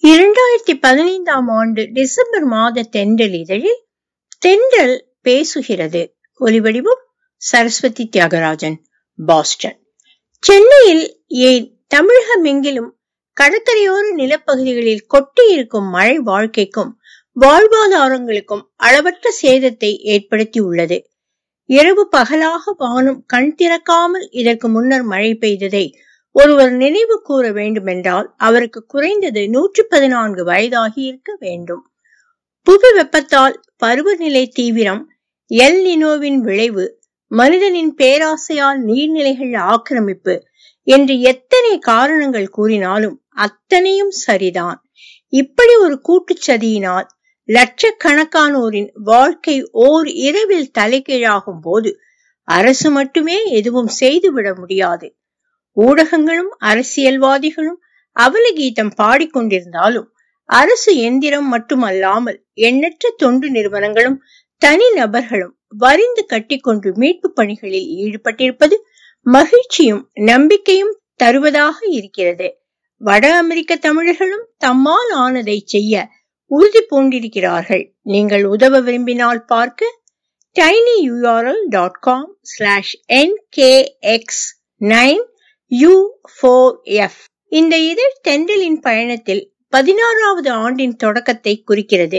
இரண்டாயிரத்தி பதினைந்தாம் ஆண்டு டிசம்பர் மாத தென்றல் இதழில் தென்றல் பேசுகிறது ஒலிவடிவம் சரஸ்வதி தியாகராஜன் பாஸ்டன் சென்னையில் ஏன் தமிழகமெங்கிலும் கடற்கரையோர நிலப்பகுதிகளில் கொட்டியிருக்கும் மழை வாழ்க்கைக்கும் வாழ்வாதாரங்களுக்கும் அளவற்ற சேதத்தை ஏற்படுத்தி உள்ளது இரவு பகலாக வானம் கண் திறக்காமல் இதற்கு முன்னர் மழை பெய்ததை ஒருவர் நினைவு கூற வேண்டுமென்றால் அவருக்கு குறைந்தது நூற்று பதினான்கு வயதாகி இருக்க வேண்டும் புவி வெப்பத்தால் பருவநிலை தீவிரம் எல் நினோவின் விளைவு மனிதனின் பேராசையால் நீர்நிலைகள் ஆக்கிரமிப்பு என்று எத்தனை காரணங்கள் கூறினாலும் அத்தனையும் சரிதான் இப்படி ஒரு கூட்டுச்சதியினால் லட்சக்கணக்கானோரின் வாழ்க்கை ஓர் இரவில் தலைகீழாகும் போது அரசு மட்டுமே எதுவும் செய்துவிட முடியாது ஊடகங்களும் அரசியல்வாதிகளும் அவலகீதம் பாடிக்கொண்டிருந்தாலும் அரசு எந்திரம் மட்டுமல்லாமல் எண்ணற்ற தொண்டு நிறுவனங்களும் தனி நபர்களும் வரிந்து கட்டிக்கொண்டு மீட்பு பணிகளில் ஈடுபட்டிருப்பது மகிழ்ச்சியும் நம்பிக்கையும் தருவதாக இருக்கிறது வட அமெரிக்க தமிழர்களும் தம்மால் ஆனதை செய்ய உறுதி பூண்டிருக்கிறார்கள் நீங்கள் உதவ விரும்பினால் பார்க்க tiny URL dot com slash NKX nine U four F இந்த இதழ் தென்றலின் பயணத்தில் பதினாறாவது ஆண்டின் தொடக்கத்தை குறிக்கிறது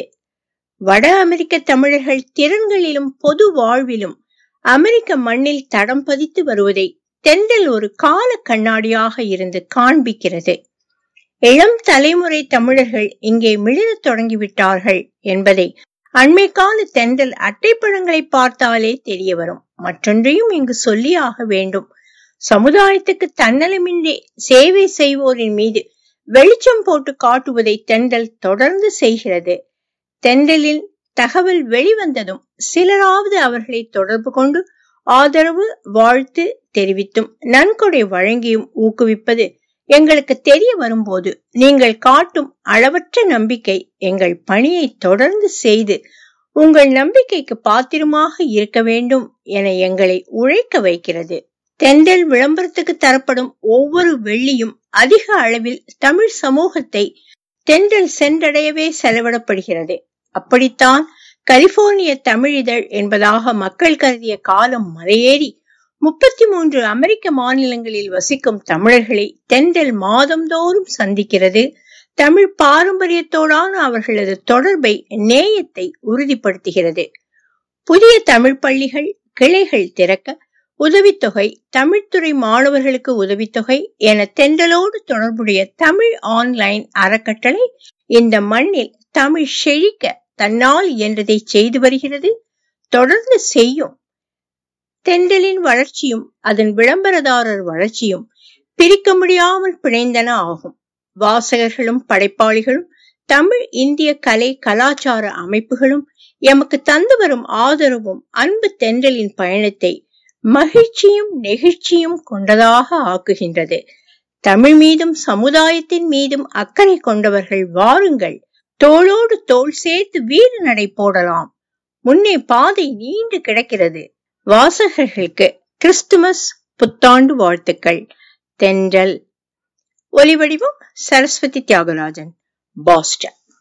வட அமெரிக்க தமிழர்கள் திறன்களிலும் பொது வாழ்விலும் அமெரிக்க மண்ணில் தடம் பதித்து வருவதை தென்றல் ஒரு கால கண்ணாடியாக இருந்து காண்பிக்கிறது இளம் தலைமுறை தமிழர்கள் இங்கே மிளிரத் தொடங்கிவிட்டார்கள் என்பதை அண்மை கால தென்றல் அட்டைப்பழங்களை பார்த்தாலே தெரிய வரும் மற்றொன்றையும் இங்கு சொல்லியாக வேண்டும் சமுதாயத்துக்கு தன்னலமின்றி சேவை செய்வோரின் மீது வெளிச்சம் போட்டு காட்டுவதை தென்றல் தொடர்ந்து செய்கிறது தென்றலில் தகவல் வெளிவந்ததும் சிலராவது அவர்களை தொடர்பு கொண்டு ஆதரவு வாழ்த்து தெரிவித்தும் நன்கொடை வழங்கியும் ஊக்குவிப்பது எங்களுக்கு தெரிய வரும்போது நீங்கள் காட்டும் அளவற்ற நம்பிக்கை எங்கள் பணியை தொடர்ந்து செய்து உங்கள் நம்பிக்கைக்கு பாத்திரமாக இருக்க வேண்டும் என எங்களை உழைக்க வைக்கிறது தென்றல் விளம்பரத்துக்கு தரப்படும் ஒவ்வொரு வெள்ளியும் அதிக அளவில் தமிழ் சமூகத்தை தென்றல் சென்றடையவே செலவிடப்படுகிறது அப்படித்தான் கலிபோர்னிய தமிழிதழ் என்பதாக மக்கள் கருதிய காலம் மலையேறி முப்பத்தி மூன்று அமெரிக்க மாநிலங்களில் வசிக்கும் தமிழர்களை தென்றல் மாதந்தோறும் சந்திக்கிறது தமிழ் பாரம்பரியத்தோடான அவர்களது தொடர்பை நேயத்தை உறுதிப்படுத்துகிறது புதிய தமிழ் பள்ளிகள் கிளைகள் திறக்க உதவித்தொகை தமிழ்துறை மாணவர்களுக்கு உதவித்தொகை என தென்றலோடு தொடர்புடைய தமிழ் ஆன்லைன் அறக்கட்டளை இந்த மண்ணில் தமிழ் செழிக்க தன்னால் இயன்றதை செய்து வருகிறது தொடர்ந்து செய்யும் தென்றலின் வளர்ச்சியும் அதன் விளம்பரதாரர் வளர்ச்சியும் பிரிக்க முடியாமல் பிணைந்தன ஆகும் வாசகர்களும் படைப்பாளிகளும் தமிழ் இந்திய கலை கலாச்சார அமைப்புகளும் எமக்கு தந்து வரும் ஆதரவும் அன்பு தென்றலின் பயணத்தை மகிழ்ச்சியும் நெகிழ்ச்சியும் கொண்டதாக ஆக்குகின்றது தமிழ் மீதும் சமுதாயத்தின் மீதும் அக்கறை கொண்டவர்கள் வாருங்கள் தோளோடு தோள் சேர்த்து வீர நடை போடலாம் முன்னே பாதை நீண்டு கிடக்கிறது வாசகர்களுக்கு கிறிஸ்துமஸ் புத்தாண்டு வாழ்த்துக்கள் தென்றல் ஒலிவடிவம் சரஸ்வதி தியாகராஜன் பாஸ்டன்